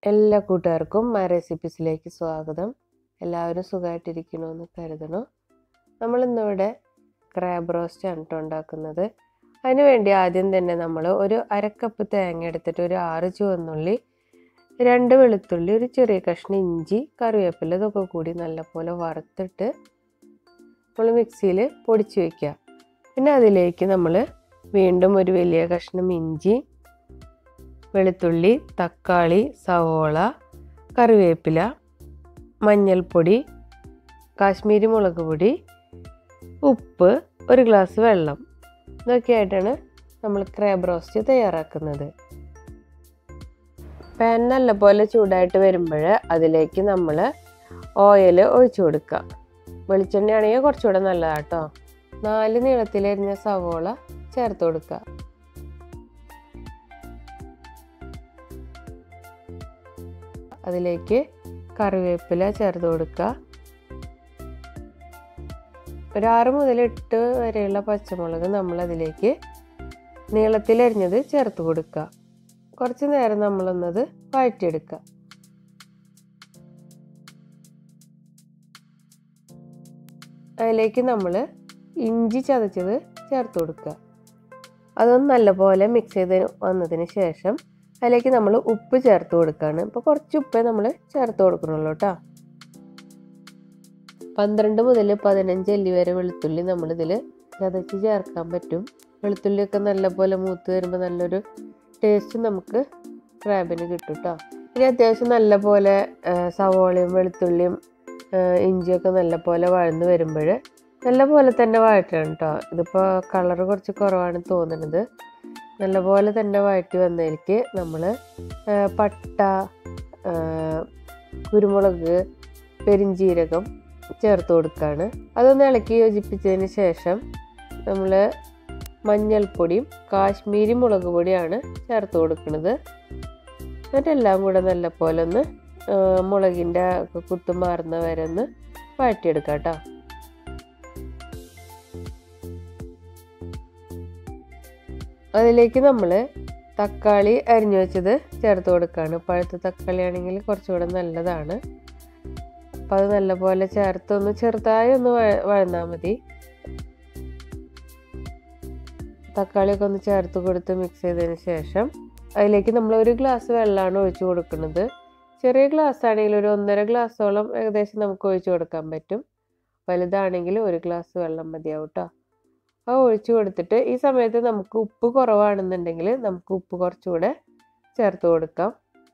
എല്ലാ കൂട്ടുകാർക്കും മൈ റെസിപ്പീസിലേക്ക് സ്വാഗതം എല്ലാവരും സുഖമായിട്ടിരിക്കണമെന്ന് കരുതണു നമ്മളിന്നിവിടെ ക്രാബ് റോസ്റ്റ് ആണ് കേട്ടോ ഉണ്ടാക്കുന്നത് അതിന് വേണ്ടി ആദ്യം തന്നെ നമ്മൾ ഒരു അരക്കപ്പ് തേങ്ങ എടുത്തിട്ട് ഒരു ആറ് ചുവന്നുള്ളി രണ്ട് വെളുത്തുള്ളി ഒരു ചെറിയ കഷ്ണം ഇഞ്ചി കറിവേപ്പില ഇതൊക്കെ കൂടി നല്ലപോലെ വറുത്തിട്ട് നമ്മൾ മിക്സിയിൽ പൊടിച്ച് വയ്ക്കുക പിന്നെ അതിലേക്ക് നമ്മൾ വീണ്ടും ഒരു വലിയ കഷ്ണം ഇഞ്ചി വെളുത്തുള്ളി തക്കാളി സവോള കറിവേപ്പില മഞ്ഞൾപ്പൊടി കാശ്മീരി മുളക് പൊടി ഉപ്പ് ഒരു ഗ്ലാസ് വെള്ളം ഇതൊക്കെ ആയിട്ടാണ് നമ്മൾ ക്രാബ് റോസ്റ്റ് തയ്യാറാക്കുന്നത് പാൻ നല്ലപോലെ ചൂടായിട്ട് വരുമ്പോൾ അതിലേക്ക് നമ്മൾ ഓയിൽ ഒഴിച്ചു കൊടുക്കുക വെളിച്ചെണ്ണ ആണെങ്കിൽ കുറച്ചുകൂടെ നല്ലതാട്ടോ നാല് നീളത്തിലരിഞ്ഞ സവോള ചേർത്ത് കൊടുക്കുക അതിലേക്ക് കറിവേപ്പില ചേർത്ത് കൊടുക്കുക ഒരു ആറ് മുതൽ എട്ട് വരെയുള്ള പച്ചമുളക് നമ്മൾ അതിലേക്ക് നീളത്തിലരിഞ്ഞത് ചേർത്ത് കൊടുക്കുക കുറച്ച് നേരം നമ്മളൊന്നത് വഴറ്റിയെടുക്കുക അതിലേക്ക് നമ്മൾ ഇഞ്ചി ചതച്ചത് ചേർത്ത് കൊടുക്കുക അതൊന്ന് നല്ലപോലെ മിക്സ് ചെയ്ത് വന്നതിന് ശേഷം അതിലേക്ക് നമ്മൾ ഉപ്പ് ചേർത്ത് കൊടുക്കുകയാണ് ഇപ്പോൾ കുറച്ച് ഉപ്പേ നമ്മൾ ചേർത്ത് കൊടുക്കണുള്ളൂ കേട്ടോ പന്ത്രണ്ട് മുതൽ പതിനഞ്ച് അല്ലി വരെ വെളുത്തുള്ളി നമ്മളിതിൽ ചതച്ച് ചേർക്കാൻ പറ്റും വെളുത്തുള്ളിയൊക്കെ നല്ലപോലെ മൂത്ത് വരുമ്പോൾ നല്ലൊരു ടേസ്റ്റ് നമുക്ക് ക്രാബിന് കിട്ടും കേട്ടോ ഇനി അത്യാവശ്യം നല്ലപോലെ സവോളയും വെളുത്തുള്ളിയും ഇഞ്ചിയൊക്കെ നല്ലപോലെ വഴന്ന് വരുമ്പോൾ നല്ലപോലെ തന്നെ വഴറ്റണം കേട്ടോ ഇതിപ്പോൾ കളർ കുറച്ച് കുറവാണ് തോന്നുന്നത് നല്ലപോലെ തന്നെ വഴറ്റി വന്നതിലേക്ക് നമ്മൾ പട്ട കുരുമുളക് പെരിഞ്ചീരകം ചേർത്ത് കൊടുക്കുകയാണ് അതൊന്ന് ഇളക്കി യോജിപ്പിച്ചതിന് ശേഷം നമ്മൾ മഞ്ഞൾപ്പൊടിയും കാശ്മീരി മുളക് പൊടിയാണ് ചേർത്ത് കൊടുക്കുന്നത് എന്നിട്ടെല്ലാം കൂടെ നല്ലപോലെ ഒന്ന് മുളകിൻ്റെ കുത്തു മാറുന്ന വരെ ഒന്ന് വഴറ്റിയെടുക്കാം കേട്ടോ അതിലേക്ക് നമ്മൾ തക്കാളി അരിഞ്ഞു വെച്ചത് ചേർത്ത് കൊടുക്കുകയാണ് പഴുത്ത തക്കാളി ആണെങ്കിൽ കുറച്ചുകൂടെ നല്ലതാണ് അപ്പം അത് നല്ലപോലെ ചേർത്ത് ഒന്ന് ചെറുതായി ഒന്ന് വഴന്നാൽ മതി തക്കാളിയൊക്കെ ഒന്ന് ചേർത്ത് കൊടുത്ത് മിക്സ് ചെയ്തതിന് ശേഷം അതിലേക്ക് നമ്മൾ ഒരു ഗ്ലാസ് വെള്ളമാണ് ഒഴിച്ചു കൊടുക്കുന്നത് ചെറിയ ഗ്ലാസ് ആണെങ്കിൽ ഒരു ഒന്നര ഗ്ലാസ്സോളം ഏകദേശം നമുക്ക് ഒഴിച്ചു കൊടുക്കാൻ പറ്റും വലുതാണെങ്കിൽ ഒരു ഗ്ലാസ് വെള്ളം മതിയാവും കേട്ടോ അത് ഒഴിച്ചു കൊടുത്തിട്ട് ഈ സമയത്ത് നമുക്ക് ഉപ്പ് കുറവാണെന്നുണ്ടെങ്കിൽ നമുക്ക് ഉപ്പ് കുറച്ചുകൂടെ ചേർത്ത് കൊടുക്കാം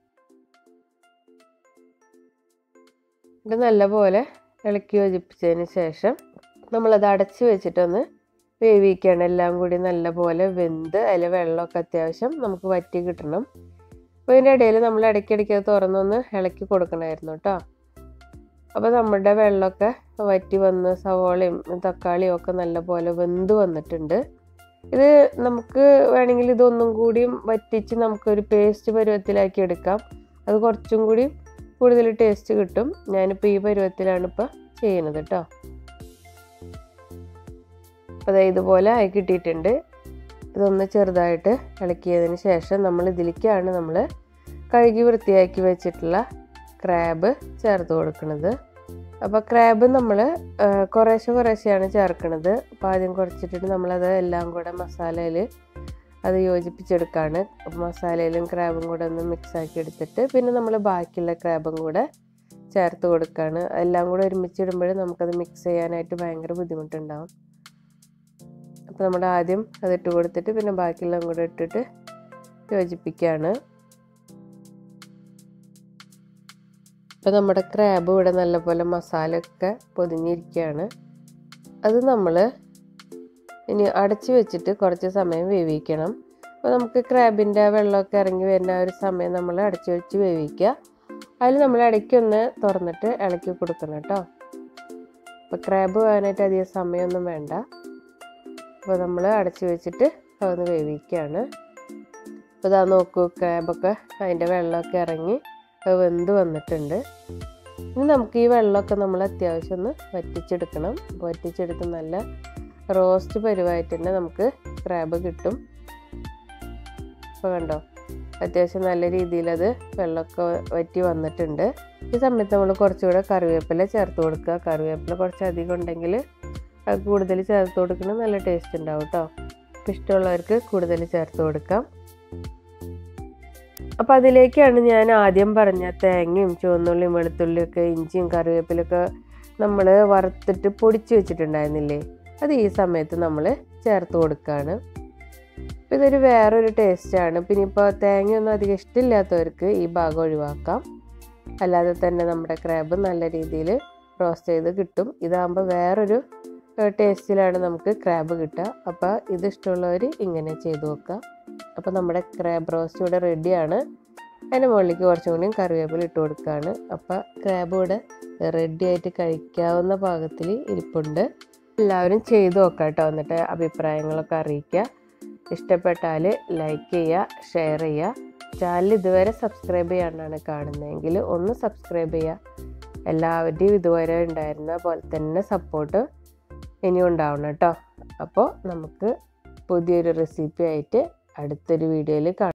ഇത് നല്ലപോലെ ഇളക്കി യോജിപ്പിച്ചതിന് ശേഷം നമ്മളത് അടച്ച് വെച്ചിട്ടൊന്ന് വേവിക്കുകയാണ് എല്ലാം കൂടി നല്ലപോലെ വെന്ത് അതിൽ വെള്ളമൊക്കെ അത്യാവശ്യം നമുക്ക് വറ്റി കിട്ടണം അപ്പോൾ ഇതിൻ്റെ ഇടയിൽ നമ്മൾ ഇടയ്ക്കിടയ്ക്ക് അത് തുറന്നൊന്ന് ഇളക്കി കൊടുക്കണമായിരുന്നു കേട്ടോ അപ്പോൾ നമ്മുടെ വെള്ളമൊക്കെ വറ്റി വന്ന് സവോളയും തക്കാളിയും ഒക്കെ നല്ലപോലെ വെന്ത് വന്നിട്ടുണ്ട് ഇത് നമുക്ക് വേണമെങ്കിൽ ഇതൊന്നും കൂടിയും വറ്റിച്ച് നമുക്കൊരു പേസ്റ്റ് പരുവത്തിലാക്കി എടുക്കാം അത് കുറച്ചും കൂടി കൂടുതൽ ടേസ്റ്റ് കിട്ടും ഞാനിപ്പോൾ ഈ പരുവത്തിലാണ് ഇപ്പോൾ ചെയ്യുന്നത് കേട്ടോ അപ്പോൾ അതായത് ഇതുപോലെ ആയി കിട്ടിയിട്ടുണ്ട് ഇതൊന്ന് ചെറുതായിട്ട് ഇളക്കിയതിന് ശേഷം നമ്മൾ ഇതിലേക്കാണ് നമ്മൾ കഴുകി വൃത്തിയാക്കി വെച്ചിട്ടുള്ള ക്രാബ് ചേർത്ത് കൊടുക്കുന്നത് അപ്പോൾ ക്രാബ് നമ്മൾ കുറേശ്ശെ കുറേശ്ശെയാണ് ചേർക്കുന്നത് അപ്പോൾ ആദ്യം കുറച്ചിട്ടിട്ട് നമ്മളത് എല്ലാം കൂടെ മസാലയിൽ അത് യോജിപ്പിച്ചെടുക്കുകയാണ് മസാലയിലും ക്രാബും കൂടെ ഒന്ന് മിക്സ് ആക്കി എടുത്തിട്ട് പിന്നെ നമ്മൾ ബാക്കിയുള്ള ക്രാബും കൂടെ ചേർത്ത് കൊടുക്കുകയാണ് എല്ലാം കൂടെ ഒരുമിച്ചിടുമ്പോൾ നമുക്കത് മിക്സ് ചെയ്യാനായിട്ട് ഭയങ്കര ബുദ്ധിമുട്ടുണ്ടാവും അപ്പോൾ നമ്മൾ ആദ്യം അതിട്ട് കൊടുത്തിട്ട് പിന്നെ ബാക്കിയെല്ലാം കൂടെ ഇട്ടിട്ട് യോജിപ്പിക്കുകയാണ് ഇപ്പോൾ നമ്മുടെ ക്രാബ് ഇവിടെ നല്ലപോലെ മസാലയൊക്കെ പൊതിഞ്ഞിരിക്കുകയാണ് അത് നമ്മൾ ഇനി അടച്ച് വെച്ചിട്ട് കുറച്ച് സമയം വേവിക്കണം അപ്പോൾ നമുക്ക് ക്രാബിൻ്റെ വെള്ളമൊക്കെ ഇറങ്ങി വരുന്ന ഒരു സമയം നമ്മൾ അടച്ച് വെച്ച് വേവിക്കുക അതിൽ നമ്മൾ ഇടയ്ക്കൊന്ന് തുറന്നിട്ട് ഇളക്കി കൊടുക്കണം കേട്ടോ അപ്പോൾ ക്രാബ് പോകാനായിട്ട് അധികം സമയമൊന്നും വേണ്ട അപ്പോൾ നമ്മൾ അടച്ച് വെച്ചിട്ട് അതൊന്ന് വേവിക്കുകയാണ് അപ്പോൾ ഇതാ നോക്കൂ ക്രാബൊക്കെ അതിൻ്റെ വെള്ളമൊക്കെ ഇറങ്ങി വെന്ത് വന്നിട്ടുണ്ട് ഇനി നമുക്ക് ഈ വെള്ളമൊക്കെ നമ്മൾ അത്യാവശ്യം ഒന്ന് വറ്റിച്ചെടുക്കണം വറ്റിച്ചെടുത്ത് നല്ല റോസ്റ്റ് പരുവായിട്ട് തന്നെ നമുക്ക് ക്രാബ് കിട്ടും അപ്പോൾ കണ്ടോ അത്യാവശ്യം നല്ല രീതിയിൽ അത് വെള്ളമൊക്കെ വറ്റി വന്നിട്ടുണ്ട് ഈ സമയത്ത് നമ്മൾ കുറച്ചുകൂടെ കറിവേപ്പില ചേർത്ത് കൊടുക്കുക കറിവേപ്പില കുറച്ച് അധികം ഉണ്ടെങ്കിൽ അത് കൂടുതൽ ചേർത്ത് കൊടുക്കുന്നത് നല്ല ടേസ്റ്റ് ഉണ്ടാവും കേട്ടോ അപ്പോൾ ഇഷ്ടമുള്ളവർക്ക് കൂടുതൽ ചേർത്ത് കൊടുക്കാം അപ്പോൾ അതിലേക്കാണ് ഞാൻ ആദ്യം പറഞ്ഞ തേങ്ങയും ചുവന്നുള്ളിയും വെളുത്തുള്ളിയൊക്കെ ഇഞ്ചിയും കറിവേപ്പിലൊക്കെ നമ്മൾ വറുത്തിട്ട് പൊടിച്ച് വെച്ചിട്ടുണ്ടായിരുന്നില്ലേ അത് ഈ സമയത്ത് നമ്മൾ ചേർത്ത് കൊടുക്കുകയാണ് അപ്പോൾ ഇതൊരു വേറൊരു ടേസ്റ്റാണ് പിന്നെ ഇപ്പോൾ തേങ്ങയൊന്നും അധികം ഇഷ്ടമില്ലാത്തവർക്ക് ഈ ഭാഗം ഒഴിവാക്കാം അല്ലാതെ തന്നെ നമ്മുടെ ക്രാബ് നല്ല രീതിയിൽ റോസ്റ്റ് ചെയ്ത് കിട്ടും ഇതാകുമ്പോൾ വേറൊരു ടേസ്റ്റിലാണ് നമുക്ക് ക്രാബ് കിട്ടുക അപ്പോൾ ഇത് ഇഷ്ടമുള്ളവർ ഇങ്ങനെ ചെയ്ത് നോക്കുക അപ്പോൾ നമ്മുടെ ക്രാബ് റോസ്റ്റ് ഇവിടെ റെഡിയാണ് അതിൻ്റെ മുകളിലേക്ക് കുറച്ചും കൂടിയും കറിവേപ്പില ഇട്ട് കൊടുക്കുകയാണ് അപ്പോൾ ക്രാബ് ഇവിടെ റെഡി ആയിട്ട് കഴിക്കാവുന്ന പാകത്തിൽ ഇരിപ്പുണ്ട് എല്ലാവരും ചെയ്ത് നോക്കാം കേട്ടോ എന്നിട്ട് അഭിപ്രായങ്ങളൊക്കെ അറിയിക്കുക ഇഷ്ടപ്പെട്ടാൽ ലൈക്ക് ചെയ്യുക ഷെയർ ചെയ്യുക ചാനൽ ഇതുവരെ സബ്സ്ക്രൈബ് ചെയ്യാണ്ടാണ് കാണുന്നതെങ്കിൽ ഒന്ന് സബ്സ്ക്രൈബ് ചെയ്യുക എല്ലാവരുടെയും ഇതുവരെ ഉണ്ടായിരുന്ന പോലെ തന്നെ സപ്പോർട്ട് ഇനിയും ഉണ്ടാവണം കേട്ടോ അപ്പോൾ നമുക്ക് പുതിയൊരു റെസിപ്പി ആയിട്ട് അടുത്തൊരു വീഡിയോയിൽ കാണാം